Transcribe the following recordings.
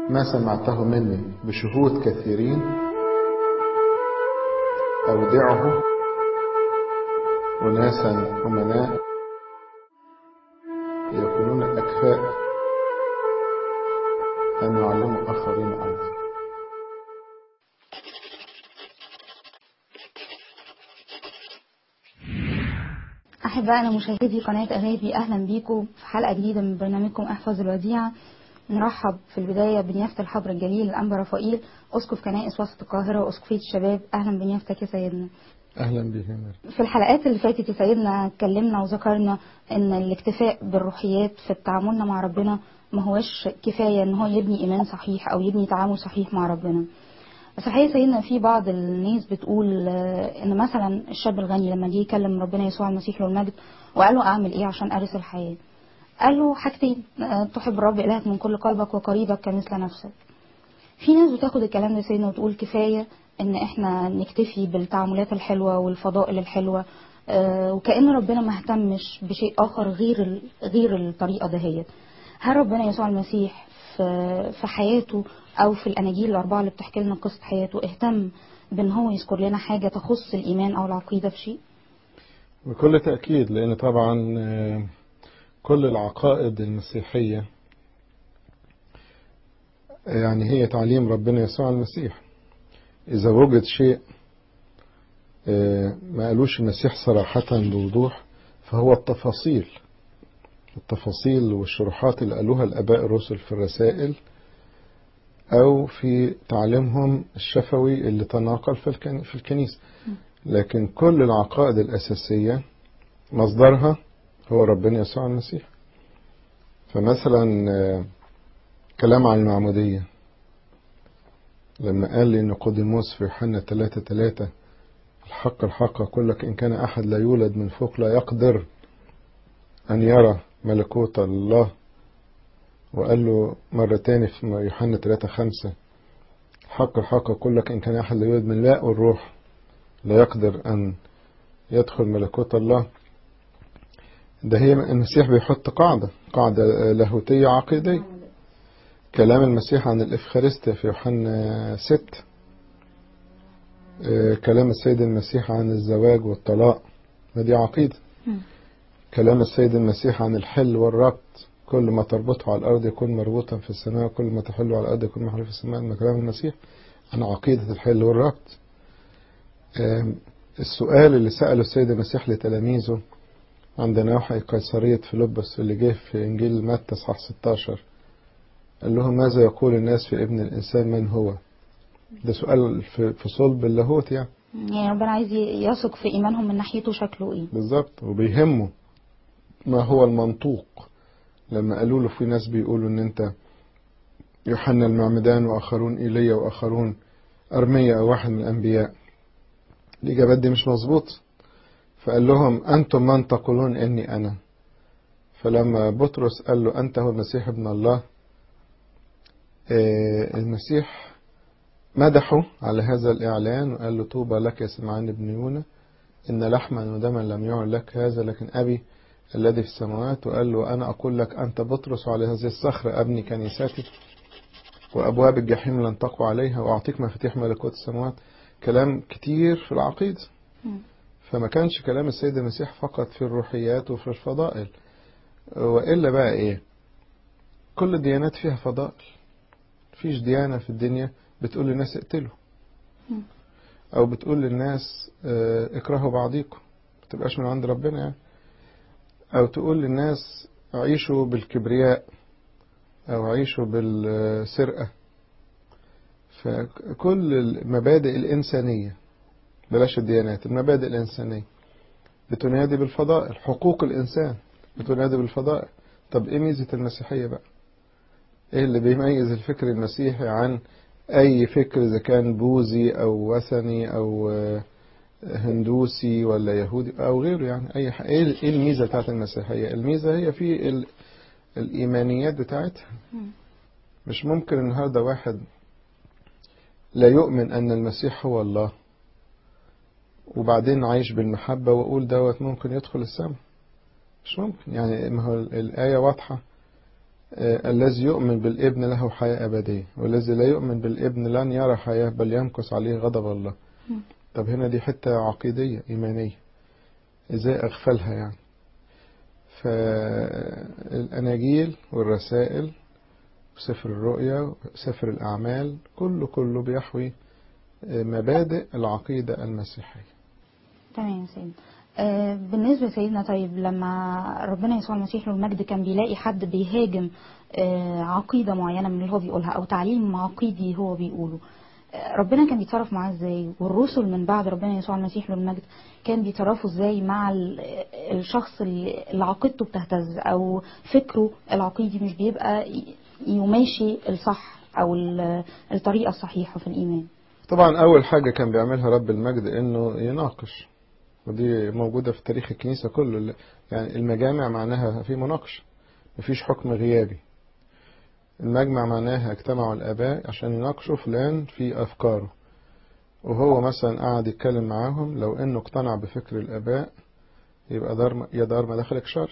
ما سمعته مني بشهود كثيرين أودعه أناسا أمناء يكونون أكفاء أن يعلموا آخرين أيضا أحبائنا مشاهدي قناة أغابي أهلا بيكم في حلقة جديدة من برنامجكم احفظ الوديعة نرحب في البداية بنيافة الحبر الجليل الأنبا رفائيل أسقف كنائس وسط القاهرة وأسقفية الشباب أهلا بنيافتك يا سيدنا أهلا بك في الحلقات اللي فاتت يا سيدنا اتكلمنا وذكرنا ان الاكتفاء بالروحيات في تعاملنا مع ربنا ما هوش كفاية ان هو يبني ايمان صحيح او يبني تعامل صحيح مع ربنا بس الحقيقة سيدنا في بعض الناس بتقول ان مثلا الشاب الغني لما جه يكلم ربنا يسوع المسيح له المجد وقال له اعمل ايه عشان ارث الحياة قال له حاجتين تحب الرب الهك من كل قلبك وقريبك كمثل نفسك في ناس بتاخد الكلام ده سيدنا وتقول كفاية ان احنا نكتفي بالتعاملات الحلوة والفضائل الحلوة آه وكأن ربنا ما اهتمش بشيء اخر غير غير الطريقة دهيت هل ربنا يسوع المسيح في في حياته او في الاناجيل الاربعة اللي بتحكي لنا قصة حياته اهتم بان هو يذكر لنا حاجة تخص الايمان او العقيدة في شيء بكل تأكيد لأن طبعا كل العقائد المسيحية يعني هي تعليم ربنا يسوع المسيح إذا وجد شيء ما قالوش المسيح صراحة بوضوح فهو التفاصيل التفاصيل والشروحات اللي قالوها الآباء الرسل في الرسائل أو في تعليمهم الشفوي اللي تناقل في الكنيسة لكن كل العقائد الأساسية مصدرها هو ربنا يسوع المسيح فمثلا كلام عن المعمودية لما قال لنيقوديموس في يوحنا 3 3 الحق الحق أقول لك إن كان أحد لا يولد من فوق لا يقدر أن يرى ملكوت الله وقال له مرة تاني في يوحنا 3 5 الحق الحق أقول لك إن كان أحد لا يولد من ماء والروح لا يقدر أن يدخل ملكوت الله ده هي المسيح بيحط قاعدة قاعدة لاهوتية عقيدية كلام المسيح عن الإفخارستيا في يوحنا 6 كلام السيد المسيح عن الزواج والطلاق دي عقيدة كلام السيد المسيح عن الحل والربط كل ما تربطه على الأرض يكون مربوطا في السماء وكل ما تحله على الأرض يكون محلول في السماء من كلام المسيح عن عقيدة الحل والربط السؤال اللي سأله السيد المسيح لتلاميذه عند نوحي قيصرية فيلبس اللي جه في إنجيل متى صح 16 قال لهم ماذا يقول الناس في ابن الإنسان من هو ده سؤال في صلب اللاهوت يعني يعني ربنا عايز يثق في إيمانهم من ناحيته شكله إيه بالظبط وبيهمه ما هو المنطوق لما قالوا له في ناس بيقولوا إن أنت يوحنا المعمدان وآخرون إيليا وآخرون أرميا أو واحد من الأنبياء الإجابات دي مش مظبوط فقال لهم أنتم من تقولون إني أنا فلما بطرس قال له أنت هو المسيح ابن الله المسيح مدحه على هذا الإعلان وقال له طوبى لك يا سمعان بن يونا إن لحما ودما لم يعن لك هذا لكن أبي الذي في السماوات وقال له أنا أقول لك أنت بطرس وعلى هذه الصخرة أبني كنيستي وأبواب الجحيم لن تقوى عليها وأعطيك مفاتيح ملكوت السماوات كلام كتير في العقيدة فما كانش كلام السيد المسيح فقط في الروحيات وفي الفضائل وإلا بقى إيه كل الديانات فيها فضائل فيش ديانة في الدنيا بتقول للناس اقتلوا أو بتقول للناس اكرهوا بعضيكم ما تبقاش من عند ربنا يعني أو تقول للناس عيشوا بالكبرياء أو عيشوا بالسرقة فكل المبادئ الإنسانية بلاش الديانات المبادئ الإنسانية بتنادي بالفضائل حقوق الإنسان بتنادي بالفضائل طب إيه ميزة المسيحية بقى إيه اللي بيميز الفكر المسيحي عن أي فكر إذا كان بوذي أو وثني أو هندوسي ولا يهودي أو غيره يعني أي حاجة إيه الميزة بتاعت المسيحية الميزة هي في ال... الإيمانيات بتاعتها مش ممكن النهاردة واحد لا يؤمن أن المسيح هو الله وبعدين عايش بالمحبة وأقول دوت ممكن يدخل السماء مش ممكن يعني ما هو الآية واضحة آه، الذي يؤمن بالابن له حياة أبدية والذي لا يؤمن بالابن لن يرى حياة بل يمكث عليه غضب الله مم. طب هنا دي حتة عقيدية إيمانية إزاي أغفلها يعني فالأناجيل والرسائل وسفر الرؤيا وسفر الأعمال كله كله بيحوي آه، مبادئ العقيدة المسيحية تمام يا سيدنا آه، بالنسبة لسيدنا طيب لما ربنا يسوع المسيح له المجد كان بيلاقي حد بيهاجم آه، عقيدة معينة من اللي هو بيقولها أو تعليم عقيدي هو بيقوله آه، ربنا كان بيتصرف معاه ازاي والرسل من بعد ربنا يسوع المسيح له المجد كان بيتصرفوا ازاي مع ال- الشخص اللي اللي عقيدته بتهتز او فكره العقيدي مش بيبقى ي- يماشي الصح او ال- الطريقة الصحيحة في الإيمان طبعا أول حاجة كان بيعملها رب المجد إنه يناقش ودي موجودة في تاريخ الكنيسة كله يعني المجامع معناها في مناقشة مفيش حكم غيابي المجمع معناها اجتمعوا الآباء عشان يناقشوا فلان في أفكاره وهو مثلا قعد يتكلم معاهم لو إنه اقتنع بفكر الآباء يبقى دار يا دار ما دخلك شر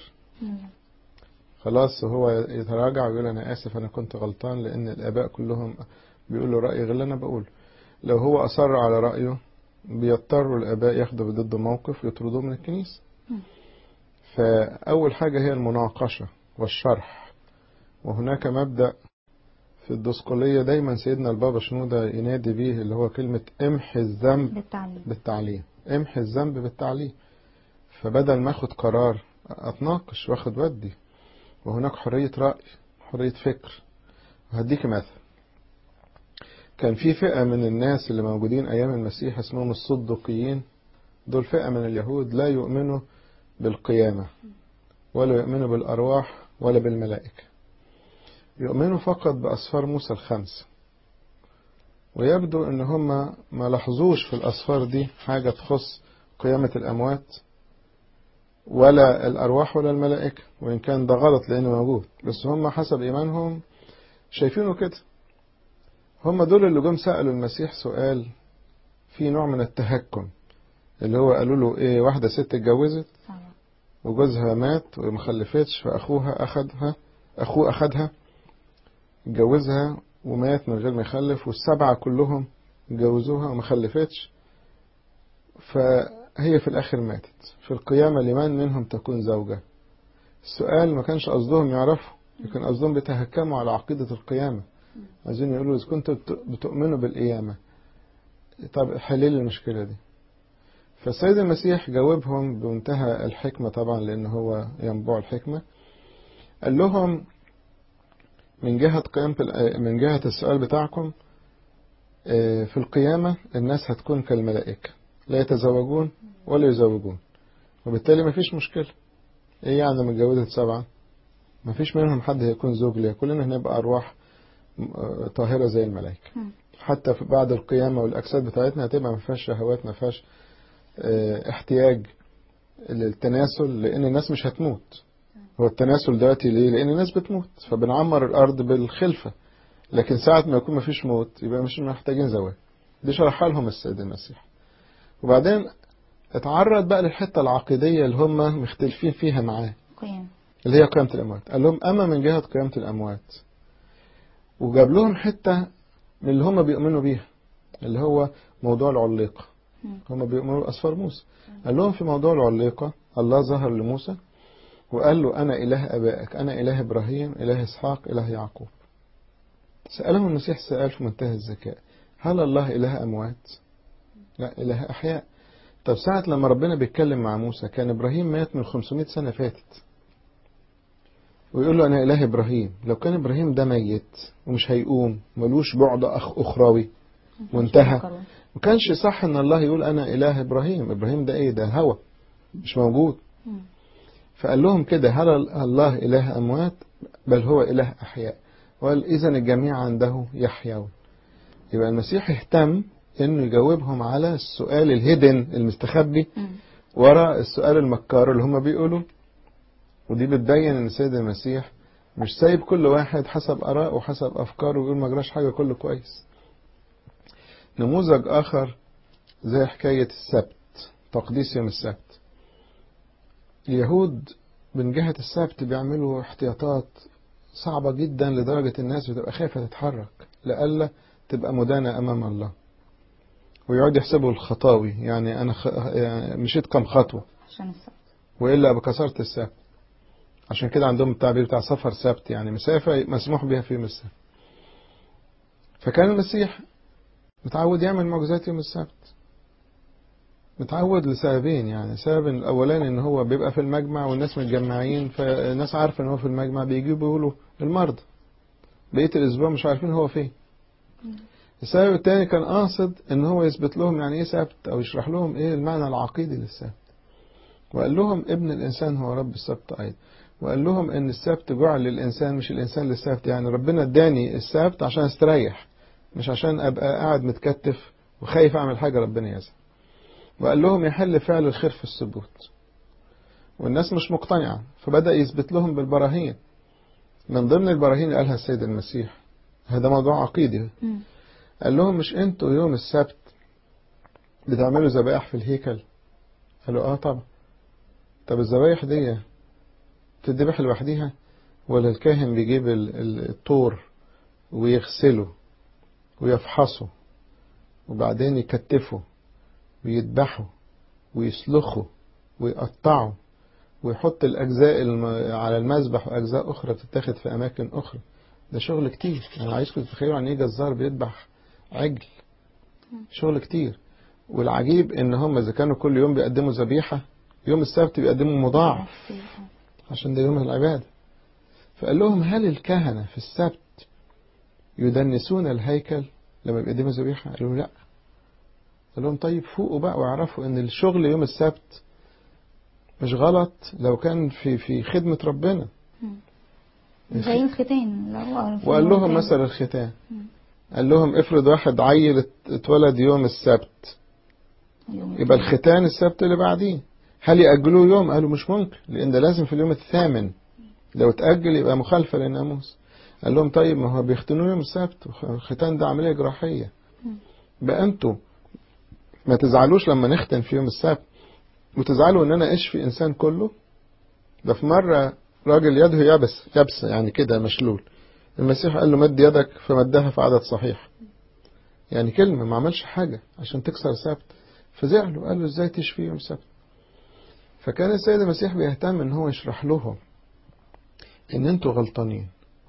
خلاص هو يتراجع ويقول أنا آسف أنا كنت غلطان لأن الآباء كلهم بيقولوا رأي غير اللي أنا بقوله لو هو أصر على رأيه بيضطروا الآباء ياخدوا ضده موقف يطردوه من الكنيسة مم. فأول حاجة هي المناقشة والشرح وهناك مبدأ في الدسقلية دايما سيدنا البابا شنودة ينادي بيه اللي هو كلمة امحي الذنب بالتعليم بالتعليم امحي الذنب بالتعليم فبدل ما اخد قرار اتناقش واخد ودي وهناك حرية رأي حرية فكر وهديك مثل كان في فئة من الناس اللي موجودين أيام المسيح اسمهم الصدقيين دول فئة من اليهود لا يؤمنوا بالقيامة ولا يؤمنوا بالأرواح ولا بالملائكة يؤمنوا فقط بأسفار موسى الخمسة ويبدو ان هم ما لاحظوش في الأسفار دي حاجة تخص قيامة الأموات ولا الأرواح ولا الملائكة وإن كان ده غلط لأنه موجود بس هم حسب إيمانهم شايفينه كده هم دول اللي جم سألوا المسيح سؤال في نوع من التهكم اللي هو قالوا له ايه واحدة ست اتجوزت صعب. وجوزها مات وما خلفتش فأخوها أخدها أخوه أخدها اتجوزها ومات من غير ما يخلف والسبعة كلهم اتجوزوها وما خلفتش فهي في الآخر ماتت في القيامة لمن منهم تكون زوجة السؤال ما كانش قصدهم يعرفوا لكن قصدهم بيتهكموا على عقيدة القيامة عايزين يقولوا إذا كنتوا بت- بتؤمنوا بالقيامة طب حلل المشكلة دي فالسيد المسيح جاوبهم بمنتهى الحكمة طبعا لأن هو ينبوع الحكمة قال لهم من جهة قيامة ال- من جهة السؤال بتاعكم آه، في القيامة الناس هتكون كالملائكة لا يتزوجون ولا يزوجون وبالتالي مفيش مشكلة ايه يعني لما اتجوزت سبعة مفيش منهم حد هيكون زوج ليها كلنا هنبقى أرواح آه، طاهرة زي الملائكة مم. حتى في بعد القيامة والأجساد بتاعتنا هتبقى ما فيهاش شهوات ما فيهاش آه، احتياج للتناسل لأن الناس مش هتموت هو التناسل دلوقتي ليه؟ لأن الناس بتموت فبنعمر الأرض بالخلفة لكن ساعة ما يكون مفيش موت يبقى مش محتاجين زواج دي شرحها لهم السيد المسيح وبعدين اتعرض بقى للحتة العقيدية اللي هم مختلفين فيها معاه قيام اللي هي قيامة الأموات قال لهم أما من جهة قيامة الأموات وجاب لهم حتة من اللي هم بيؤمنوا بيها اللي هو موضوع العليقة مم. هم بيؤمنوا بأسفار موسى قال لهم في موضوع العليقة الله ظهر لموسى وقال له أنا إله أبائك أنا إله إبراهيم إله إسحاق إله يعقوب سألهم المسيح سؤال في منتهى الذكاء هل الله إله أموات؟ لا إله أحياء طب ساعة لما ربنا بيتكلم مع موسى كان إبراهيم مات من 500 سنة فاتت ويقول له أنا إله إبراهيم لو كان إبراهيم ده ميت ومش هيقوم ملوش بعد أخ أخروي وانتهى شكراً. ما كانش صح ان الله يقول انا اله ابراهيم ابراهيم ده ايه ده هوى مش موجود مم. فقال لهم كده هل الله اله اموات بل هو اله احياء وقال اذا الجميع عنده يحيون يبقى المسيح اهتم انه يجاوبهم على السؤال الهيدن المستخبي مم. ورا السؤال المكار اللي هم بيقولوا ودي بتبين ان السيد المسيح مش سايب كل واحد حسب آراءه وحسب أفكاره ويقول ما جراش حاجة كله كويس نموذج آخر زي حكاية السبت تقديس يوم السبت اليهود من جهة السبت بيعملوا احتياطات صعبة جدا لدرجة الناس بتبقى خايفة تتحرك لألا تبقى مدانة أمام الله ويقعد يحسبوا الخطاوي يعني أنا خ... يعني مشيت كم خطوة عشان السبت وإلا بكسرت السبت عشان كده عندهم التعبير بتاع سفر سبت يعني مسافة مسموح بها في يوم السبت فكان المسيح متعود يعمل معجزات يوم السبت متعود لسببين يعني السبب الاولاني ان هو بيبقى في المجمع والناس متجمعين فالناس عارفه ان هو في المجمع بيجوا بيقولوا المرضى بقيه الاسبوع مش عارفين هو فين السبب الثاني كان قاصد ان هو يثبت لهم يعني ايه سبت او يشرح لهم ايه المعنى العقيدي للسبت وقال لهم ابن الانسان هو رب السبت ايضا وقال لهم ان السبت جعل للانسان مش الانسان للسبت يعني ربنا اداني السبت عشان استريح مش عشان ابقى قاعد متكتف وخايف اعمل حاجه ربنا يزعل وقال لهم يحل فعل الخير في السبوت والناس مش مقتنعة فبدأ يثبت لهم بالبراهين من ضمن البراهين اللي قالها السيد المسيح هذا موضوع عقيدي مم. قال لهم مش انتوا يوم السبت بتعملوا ذبائح في الهيكل قالوا اه طبعا طب الذبايح دي تذبح لوحديها ولا الكاهن بيجيب ال- ال- الطور ويغسله ويفحصه وبعدين يكتفه ويذبحه ويسلخه ويقطعه ويحط الأجزاء الم... على المذبح وأجزاء أخرى بتتاخد في أماكن أخرى ده شغل كتير أنا عايزكم تتخيلوا عن إيه جزار بيذبح عجل شغل كتير والعجيب إن هم إذا كانوا كل يوم بيقدموا ذبيحة يوم السبت بيقدموا مضاعف عشان ده يوم العبادة فقال لهم هل الكهنة في السبت يدنسون الهيكل لما بيقدموا ذبيحة قالوا لا قال لهم طيب فوقوا بقى واعرفوا ان الشغل يوم السبت مش غلط لو كان في في خدمة ربنا زي الختان لو في وقال لهم الختان. مثل الختان مم. قال لهم افرض واحد عيل ات- اتولد يوم السبت يوم يبقى الختان السبت اللي بعديه هل يأجلوه يوم قالوا مش ممكن لأن ده لازم في اليوم الثامن لو اتأجل يبقى مخالفة للناموس قال لهم طيب ما هو بيختنوه يوم السبت والختان ده عملية جراحية بقى انتوا ما تزعلوش لما نختن في يوم السبت وتزعلوا ان انا اشفي انسان كله ده في مرة راجل يده يبس يبس يعني كده مشلول المسيح قال له مد يدك فمدها في عدد صحيح يعني كلمة ما عملش حاجة عشان تكسر السبت فزعلوا قالوا ازاي تشفي يوم السبت فكان السيد المسيح بيهتم ان هو يشرح لهم ان انتوا غلطانين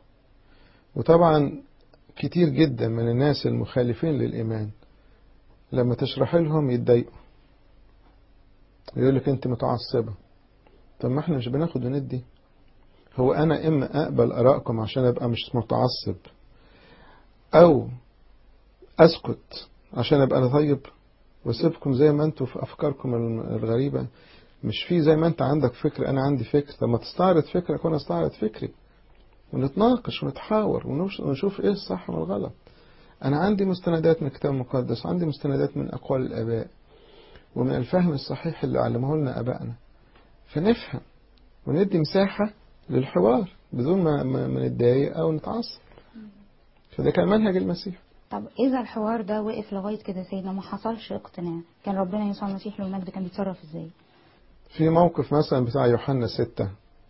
وطبعا كتير جدا من الناس المخالفين للإيمان لما تشرح لهم يتضايقوا يقول لك انت متعصبة طب ما احنا مش بناخد وندي هو انا اما اقبل ارائكم عشان ابقى مش متعصب او اسكت عشان ابقى انا طيب واسيبكم زي ما انتوا في افكاركم الغريبة مش في زي ما انت عندك فكر انا عندي فكر طب ما تستعرض فكرك وانا استعرض فكري ونتناقش ونتحاور ونش- ونشوف ايه الصح من الغلط انا عندي مستندات من الكتاب المقدس عندي مستندات من اقوال الاباء ومن الفهم الصحيح اللي علمه لنا ابائنا فنفهم وندي مساحة للحوار بدون ما ما ما نتضايق او نتعصب فده كان منهج المسيح طب اذا الحوار ده وقف لغايه كده سيدنا ما حصلش اقتناع كان ربنا يسوع المسيح له المجد كان بيتصرف ازاي في موقف مثلا بتاع يوحنا ستة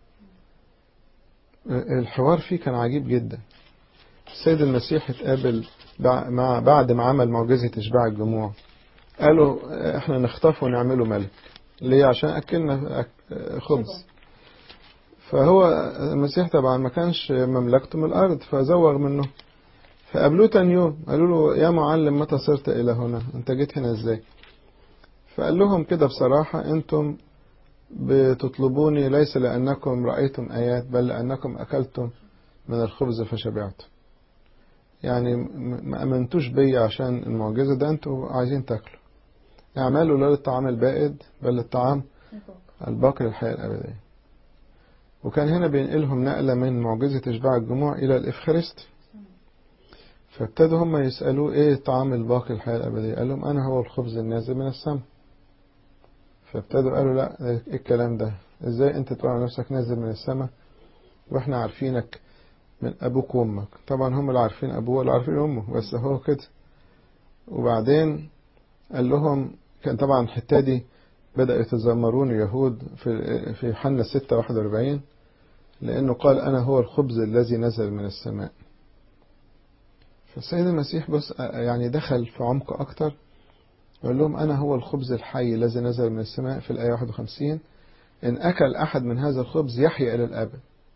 الحوار فيه كان عجيب جدا السيد المسيح اتقابل بع- مع بعد ما عمل معجزة إشباع الجموع قالوا احنا نخطفه ونعمله ملك ليه عشان أكلنا أك- خبز فهو المسيح طبعا ما كانش مملكته من الأرض فزوغ منه فقابلوه تاني يوم قالوا له يا معلم متى صرت إلى هنا أنت جيت هنا إزاي فقال لهم كده بصراحة أنتم بتطلبوني ليس لأنكم رأيتم آيات بل لأنكم أكلتم من الخبز فشبعتم يعني م- ما أمنتوش بيا عشان المعجزة ده أنتوا عايزين تاكلوا اعملوا لا للطعام البائد بل للطعام الباقي للحياة الأبدية وكان هنا بينقلهم نقلة من معجزة إشباع الجموع إلى الإفخارستي فابتدوا هم يسألوه إيه الطعام الباقي للحياة الأبدية قال لهم أنا هو الخبز النازل من السماء فابتدوا قالوا لا إيه الكلام ده إزاي أنت تقول على نفسك نازل من السماء وإحنا عارفينك من أبوك وأمك طبعا هم اللي عارفين أبوه واللي عارفين أمه بس هو كده وبعدين قال لهم كان طبعا الحتة دي بدأ يتذمرون اليهود في في يوحنا 6 41 لأنه قال أنا هو الخبز الذي نزل من السماء فالسيد المسيح بص يعني دخل في عمق أكتر وقال لهم أنا هو الخبز الحي الذي نزل من السماء في الآية 51 إن أكل أحد من هذا الخبز يحيا إلى الأبد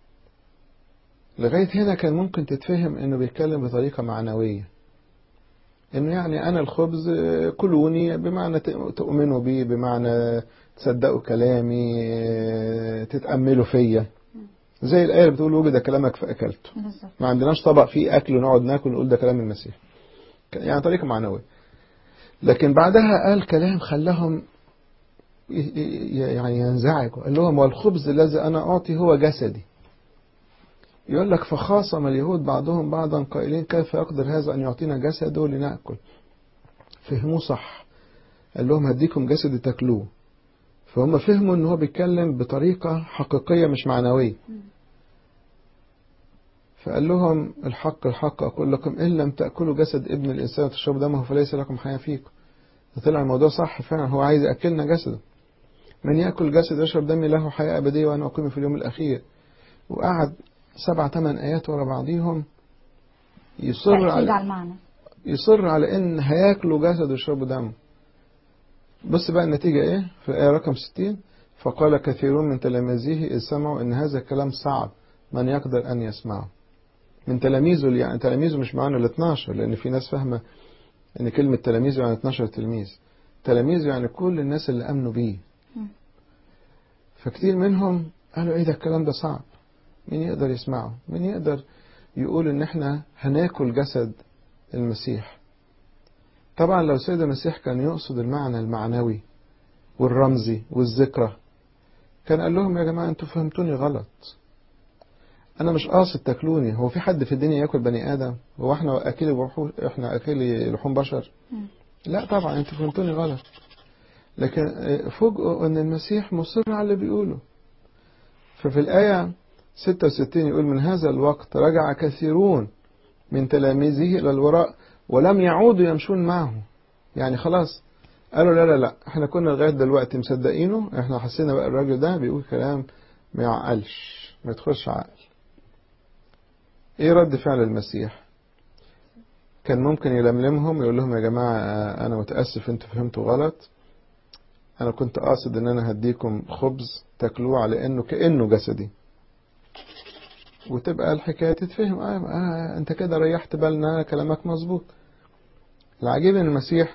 لغاية هنا كان ممكن تتفهم إنه بيتكلم بطريقة معنوية إنه يعني أنا الخبز كلوني بمعنى تؤمنوا بي بمعنى تصدقوا كلامي تتأملوا فيا زي الآية اللي بتقول وجد كلامك فأكلته بالظبط ما عندناش طبق فيه أكل ونقعد ناكل ونقول ده كلام المسيح يعني طريقة معنوية لكن بعدها قال كلام خلاهم ي- ي- يعني ينزعجوا قال لهم والخبز الذي أنا أعطي هو جسدي يقول لك فخاصم اليهود بعضهم بعضا قائلين كيف يقدر هذا أن يعطينا جسده لنأكل فهموه صح قال لهم هديكم جسدي تاكلوه فهم فهموا ان هو بيتكلم بطريقة حقيقية مش معنوية فقال لهم الحق الحق أقول لكم إن لم تأكلوا جسد ابن الإنسان وتشربوا دمه فليس لكم حياة فيكم طلع الموضوع صح فعلا هو عايز يأكلنا جسده من يأكل جسد ويشرب دمي له حياة أبدية وأنا أقيم في اليوم الأخير وقعد سبع ثمان آيات ورا بعضيهم يصر تأكيد على على المعنى يصر على ان هياكلوا جسد ويشربوا دم بص بقى النتيجة ايه في الآية رقم 60 فقال كثيرون من تلاميذه إذ سمعوا ان هذا الكلام صعب من يقدر ان يسمعه من تلاميذه يعني تلاميذه مش معانا ال 12 لان في ناس فاهمة ان كلمة تلاميذه يعني 12 تلميذ تلاميذه يعني كل الناس اللي امنوا بيه مم. فكتير منهم قالوا ايه ده الكلام ده صعب مين يقدر يسمعه مين يقدر يقول ان احنا هناكل جسد المسيح طبعا لو سيد المسيح كان يقصد المعنى المعنوي والرمزي والذكرى كان قال لهم يا جماعة انتوا فهمتوني غلط انا مش قاصد تاكلوني هو في حد في الدنيا ياكل بني ادم هو احنا اكلي وحوش احنا اكلي لحوم بشر مم. لا طبعا انتوا فهمتوني غلط لكن آه، فوجئوا ان المسيح مصر على اللي بيقوله ففي الآية 66 يقول من هذا الوقت رجع كثيرون من تلاميذه إلى الوراء ولم يعودوا يمشون معه يعني خلاص قالوا لا لا لا احنا كنا لغاية دلوقتي مصدقينه احنا حسينا بقى الراجل ده بيقول كلام ما يعقلش ما يدخلش عقل ايه رد فعل المسيح كان ممكن يلملمهم يقول لهم يا جماعة آه، انا متأسف انتوا فهمتوا غلط انا كنت قاصد ان انا هديكم خبز تاكلوه على انه كانه جسدي وتبقى الحكايه تتفهم آه, اه انت كده ريحت بالنا كلامك مظبوط العجيب ان المسيح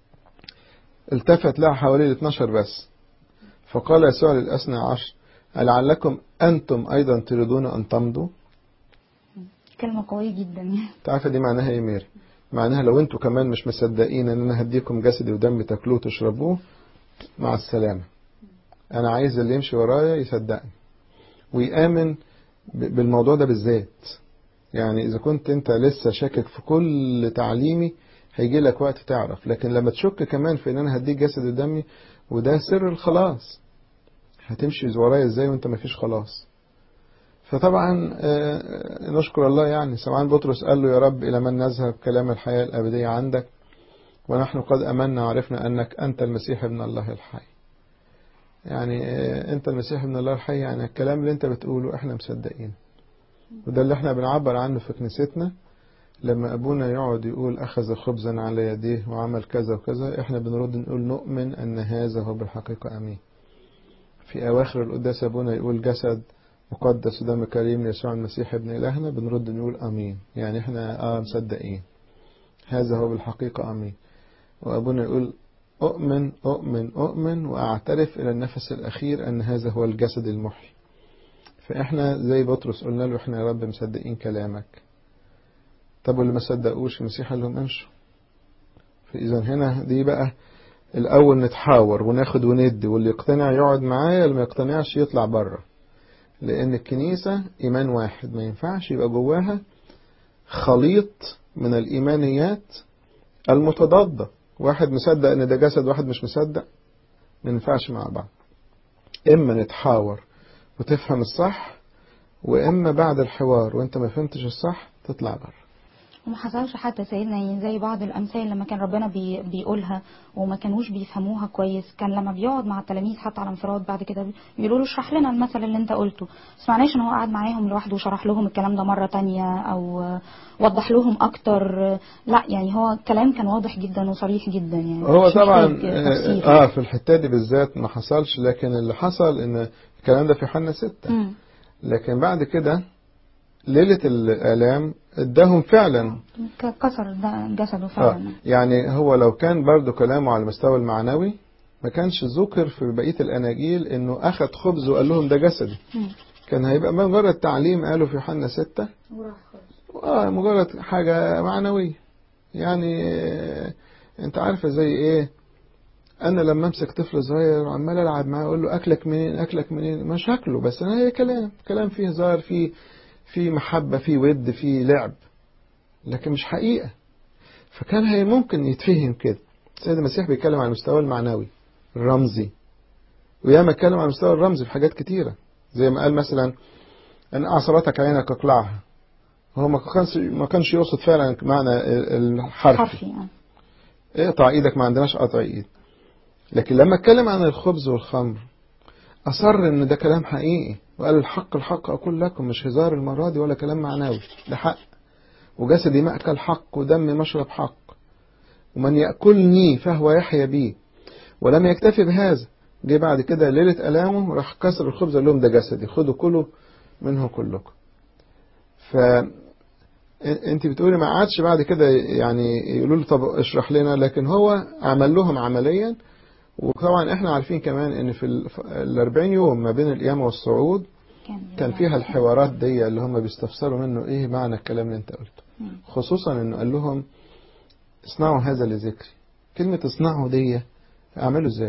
التفت لها حوالي ال 12 بس فقال يسوع للاثنى عشر لعلكم انتم ايضا تريدون ان تمضوا كلمة قوية جدا يعني تعرف دي معناها ايه ميري معناها لو انتوا كمان مش مصدقين ان انا هديكم جسدي ودمي تاكلوه وتشربوه مع السلامة انا عايز اللي يمشي ورايا يصدقني ويآمن ب- بالموضوع ده بالذات يعني اذا كنت انت لسه شاكك في كل تعليمي هيجي لك وقت تعرف لكن لما تشك كمان في ان انا هديك جسد ودمي وده سر الخلاص هتمشي ورايا ازاي وانت مفيش خلاص فطبعا آه، نشكر الله يعني سمعان بطرس قال له يا رب إلى من نذهب كلام الحياة الأبدية عندك ونحن قد أمنا وعرفنا أنك أنت المسيح ابن الله الحي يعني آه، أنت المسيح ابن الله الحي يعني الكلام اللي أنت بتقوله إحنا مصدقين وده اللي إحنا بنعبر عنه في كنيستنا لما أبونا يقعد يقول أخذ خبزا على يديه وعمل كذا وكذا إحنا بنرد نقول نؤمن أن هذا هو بالحقيقة أمين في أواخر القداس أبونا يقول جسد مقدس ودم كريم ليسوع المسيح ابن إلهنا بنرد نقول أمين يعني إحنا آه مصدقين هذا هو بالحقيقة أمين وأبونا يقول أؤمن أؤمن أؤمن وأعترف إلى النفس الأخير أن هذا هو الجسد المحي فإحنا زي بطرس قلنا له إحنا يا رب مصدقين كلامك طب واللي ما صدقوش المسيح قال لهم امشوا فإذا هنا دي بقى الأول نتحاور وناخد وندي واللي يقتنع يقعد معايا اللي ما يقتنعش يطلع بره لأن الكنيسة إيمان واحد ما ينفعش يبقى جواها خليط من الإيمانيات المتضادة واحد مصدق إن ده جسد واحد مش مصدق ما ينفعش مع بعض إما نتحاور وتفهم الصح وإما بعد الحوار وإنت ما فهمتش الصح تطلع بره وما حصلش حتى سيدنا يعني زي بعض الامثال لما كان ربنا بي بيقولها وما كانوش بيفهموها كويس كان لما بيقعد مع التلاميذ حتى على انفراد بعد كده بيقولوا له اشرح لنا المثل اللي انت قلته بس معناش ان هو قعد معاهم لوحده وشرح لهم الكلام ده مرة تانية او وضح لهم اكتر لا يعني هو الكلام كان واضح جدا وصريح جدا يعني هو مش طبعا محتاج تفسير. اه في الحتة دي بالذات ما حصلش لكن اللي حصل ان الكلام ده في حنا ستة مم. لكن بعد كده ليلة الآلام اداهم فعلا ك- كسر ده جسده آه فعلا يعني هو لو كان برضو كلامه على المستوى المعنوي ما كانش ذكر في بقية الأناجيل إنه أخذ خبز وقال لهم ده جسدي مم. كان هيبقى مجرد تعليم قالوا في حنا ستة آه مجرد حاجة معنوية يعني آه، أنت عارفة زي إيه أنا لما أمسك طفل صغير وعمال ألعب معاه أقول له أكلك منين أكلك منين مش هاكله بس أنا هي كلام كلام فيه هزار فيه فيه محبة فيه ود فيه لعب لكن مش حقيقة فكان هي ممكن يتفهم كده السيد المسيح بيتكلم عن المستوى المعنوي الرمزي وياما اتكلم عن المستوى الرمزي في حاجات كتيرة زي ما قال مثلا أن أعصرتك عينك اقلعها هو ما كانش ما كانش يقصد فعلا معنى الحرف حرفي يعني اقطع ايدك ما عندناش قطع ايد لكن لما اتكلم عن الخبز والخمر اصر ان ده كلام حقيقي وقال الحق الحق اقول لكم مش هزار المره دي ولا كلام معنوي ده حق وجسدي مأكل حق ودمي مشرب حق ومن يأكلني فهو يحيا بي ولم يكتفي بهذا جه بعد كده ليلة ألامه راح كسر الخبز قال لهم ده جسدي خدوا كلوا منه كلكم ف انت بتقولي ما قعدش بعد كده يعني يقولوا له طب اشرح لنا لكن هو عمل لهم عمليا وطبعا احنا عارفين كمان ان في ال 40 يوم ما بين القيامة والصعود كان كان فيها الحوارات دي اللي هم بيستفسروا منه ايه معنى الكلام اللي انت قلته مم. خصوصا انه قال لهم اصنعوا هذا لذكري كلمة اصنعوا دي اعمله ازاي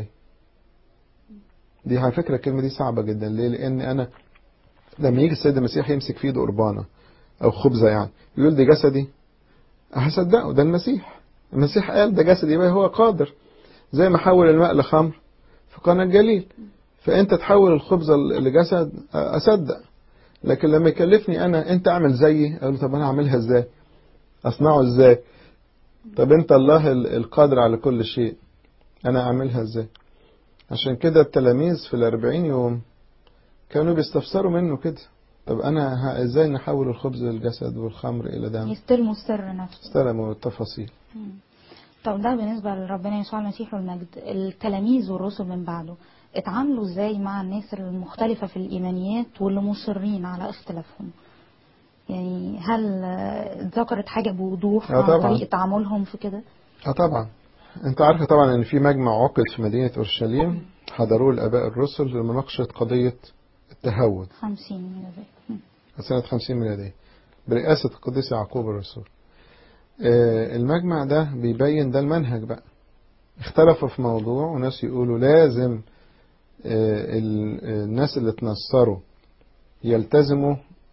دي على فكرة الكلمة دي صعبة جدا ليه لان انا لما يجي السيد المسيح يمسك في ايده قربانة او خبزة يعني يقول دي جسدي هصدقه ده المسيح المسيح قال ده جسدي يبقى هو قادر زي ما حول الماء لخمر في قناة الجليل فانت تحول الخبزة لجسد اصدق لكن لما يكلفني انا انت اعمل زيي اقول له طب انا اعملها ازاي اصنعه ازاي طب انت الله ال- القادر على كل شيء انا اعملها ازاي عشان كده التلاميذ في الاربعين يوم كانوا بيستفسروا منه كده طب انا ه- ازاي نحول الخبز للجسد والخمر الى دم يستلموا السر نفسه استلموا التفاصيل مم. طب ده بالنسبة لربنا يسوع المسيح والمجد التلاميذ والرسل من بعده اتعاملوا ازاي مع الناس المختلفة في الإيمانيات واللي مصرين على اختلافهم يعني هل آه، اتذكرت حاجة بوضوح آه عن طبعاً. طريقة تعاملهم في كده اه طبعا انت عارفه طبعا ان في مجمع عقد في مدينة اورشليم حضروه الاباء الرسل لمناقشة قضية التهود خمسين ميلادية مم. سنة 50 ميلادية برئاسة القديس يعقوب الرسول آه، المجمع ده بيبين ده المنهج بقى اختلفوا في موضوع وناس يقولوا لازم آه، ال- الناس اللي تنصروا يلتزموا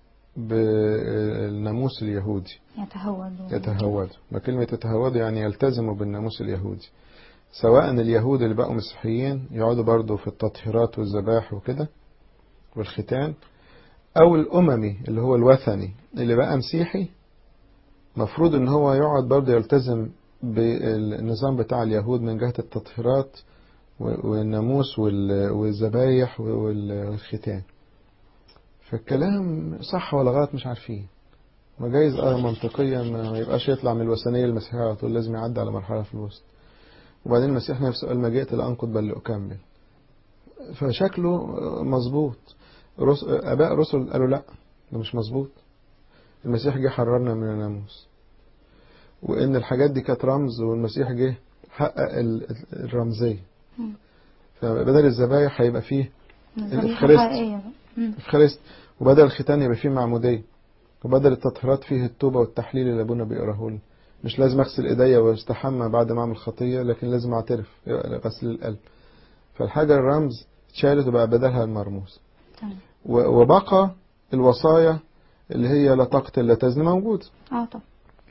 بالناموس اليهودي يتهودوا يتهودوا ما كلمة يتهودوا يعني يلتزموا بالناموس اليهودي سواء اليهود اللي بقوا مسيحيين يقعدوا برضو في التطهيرات والذبائح وكده والختان أو الأممي اللي هو الوثني اللي بقى مسيحي مفروض إن هو يقعد برضو يلتزم بالنظام بتاع اليهود من جهة التطهيرات والناموس وال- والذبايح وال- والختان فالكلام صح ولا غلط مش عارفين ما جايز اه منطقيا ما يبقاش يطلع من الوثنية المسيحية على طول لازم يعدي على مرحلة في الوسط وبعدين المسيح نفسه قال ما جئت لأنقض بل لأكمل فشكله مظبوط رس... آباء رسل قالوا لا ده مش مظبوط المسيح جه حررنا من الناموس وإن الحاجات دي كانت رمز والمسيح جه حقق ال- الرمزية مم. فبدل الذبايح هيبقى فيه ذبيحة الإفخارست. حقيقية بقى. مم. الخريست وبدل الختان يبقى فيه معمودية وبدل التطهيرات فيه التوبة والتحليل اللي ابونا بيقراه لنا مش لازم اغسل ايديا واستحمى بعد ما اعمل خطية لكن لازم اعترف يبقى غسل القلب فالحاجة الرمز اتشالت وبقى بدلها المرموز تمام. و- وبقى الوصايا اللي هي لا تقتل لا تزني موجود اه طب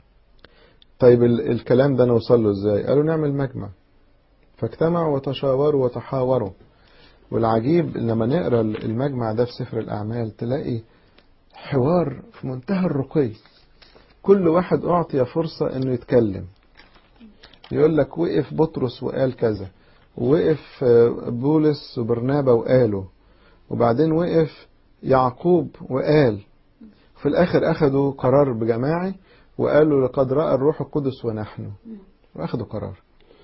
طيب ال- الكلام ده نوصل له ازاي قالوا نعمل مجمع فاجتمعوا وتشاوروا وتحاوروا والعجيب لما نقرا المجمع ده في سفر الاعمال تلاقي حوار في منتهى الرقي كل واحد أعطي فرصة إنه يتكلم يقول لك وقف بطرس وقال كذا ووقف بولس وبرنابا وقالوا وبعدين وقف يعقوب وقال في الآخر أخذوا قرار بجماعي وقالوا لقد رأى الروح القدس ونحن وأخذوا قرار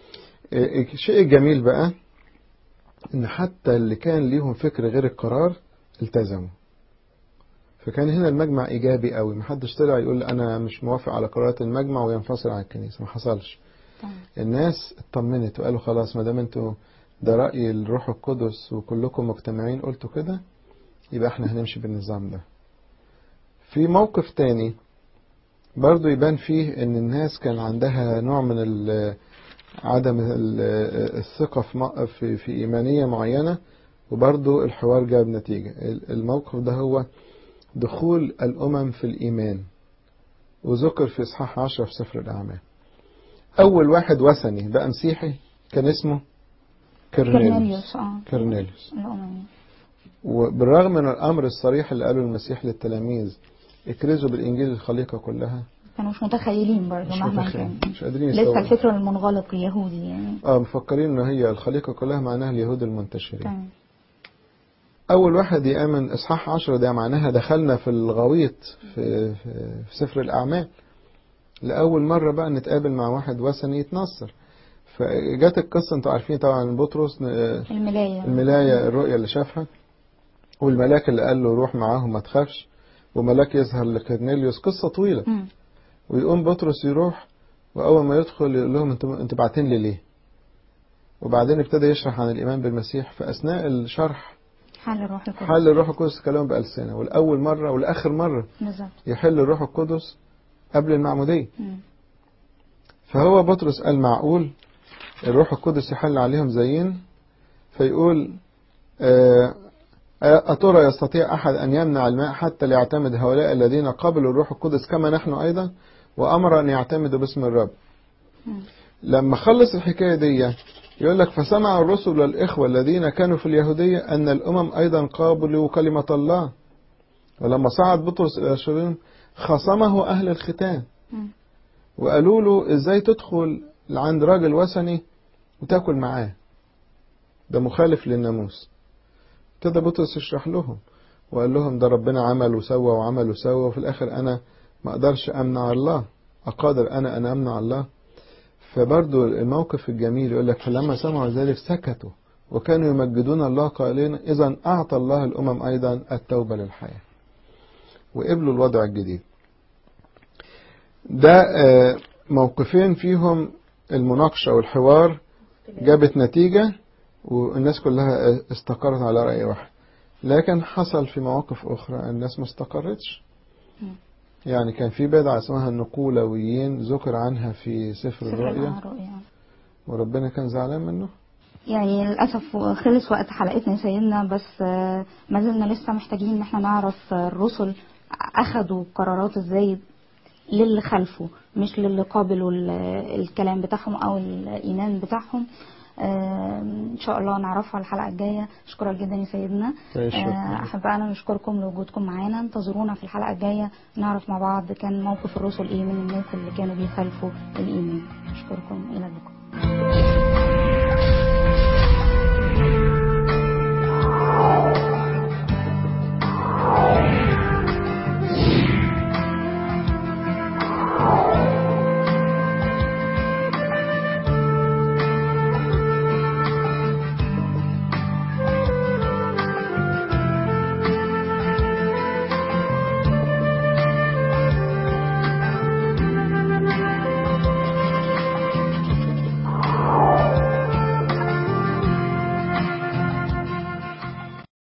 الشيء الجميل بقى إن حتى اللي كان ليهم فكر غير القرار التزموا فكان هنا المجمع إيجابي قوي محدش طلع يقول أنا مش موافق على قرارات المجمع وينفصل عن الكنيسة ما حصلش الناس اطمنت وقالوا خلاص ما دام انتوا ده رأي الروح القدس وكلكم مجتمعين قلتوا كده يبقى احنا هنمشي بالنظام ده في موقف تاني برضو يبان فيه ان الناس كان عندها نوع من عدم الثقة في, في إيمانية معينة وبرضو الحوار جاب نتيجة الموقف ده هو دخول الأمم في الإيمان وذكر في إصحاح عشرة في سفر الأعمال أول واحد وثني بقى مسيحي كان اسمه كرنيليوس كرنيليوس وبالرغم من الأمر الصريح اللي قاله المسيح للتلاميذ اكرزوا بالإنجيل الخليقة كلها كانوا مش متخيلين برضه مش مهما متخيلين. كان مش قادرين لسه يستوعبوا. الفكر المنغلق اليهودي يعني اه مفكرين ان هي الخليقة كلها معناها اليهود المنتشرين تمام أول واحد يأمن إصحاح عشرة ده معناها دخلنا في الغويط في, في, في سفر الأعمال لأول مرة بقى نتقابل مع واحد وثني يتنصر فجت القصة انتوا عارفين طبعا بطرس آه، الملاية الملاية الرؤية اللي شافها والملاك اللي قال له روح معاهم ما تخافش وملاك يظهر لكرنيليوس قصة طويلة مم. ويقوم بطرس يروح وأول ما يدخل يقول لهم انتوا انتوا باعتين لي ليه؟ وبعدين ابتدى يشرح عن الإيمان بالمسيح فأثناء الشرح حل الروح القدس حل الروح القدس كلام بألسنة والأول مرة والآخر مرة بالظبط يحل الروح القدس قبل المعمودية مم. فهو بطرس قال معقول الروح القدس يحل عليهم زيين فيقول آه، أترى يستطيع أحد أن يمنع الماء حتى ليعتمد هؤلاء الذين قبلوا الروح القدس كما نحن أيضا وأمر أن يعتمدوا باسم الرب مم. لما خلص الحكاية دي يقول لك فسمع الرسل الإخوة الذين كانوا في اليهودية أن الأمم أيضا قابلوا كلمة الله ولما صعد بطرس إلى شرين خصمه أهل الختان مم. وقالوا له إزاي تدخل عند راجل وثني وتاكل معاه ده مخالف للناموس ابتدى بطرس يشرح لهم وقال لهم ده ربنا عمل وسوى وعمل وسوى وفي الآخر أنا ما أقدرش أمنع الله أقادر أنا أن أمنع الله فبرضو الموقف الجميل يقول لك فلما سمعوا ذلك سكتوا وكانوا يمجدون الله قائلين إذا أعطى الله الأمم أيضا التوبة للحياة وقبلوا الوضع الجديد ده آه، موقفين فيهم المناقشة والحوار جابت نتيجة والناس كلها استقرت على رأي واحد لكن حصل في مواقف أخرى الناس ما استقرتش مم. يعني كان في بدعة اسمها النقولويين ذكر عنها في سفر سفر الرؤيا الرؤيا وربنا كان زعلان منه يعني للأسف خلص وقت حلقتنا يا سيدنا بس آه، ما زلنا لسه محتاجين ان احنا نعرف آه، الرسل أخدوا قرارات ازاي للي خلفه مش للي قابلوا ال- الكلام بتاعهم أو الإيمان بتاعهم آه، إن شاء الله نعرفها الحلقة الجاية أشكرك جدا يا سيدنا ماشي، شكراً. آه، أحبائنا نشكركم لوجودكم معانا انتظرونا في الحلقة الجاية نعرف مع بعض كان موقف الرسل إيه من الناس اللي كانوا بيخالفوا الإيمان أشكركم إلى اللقاء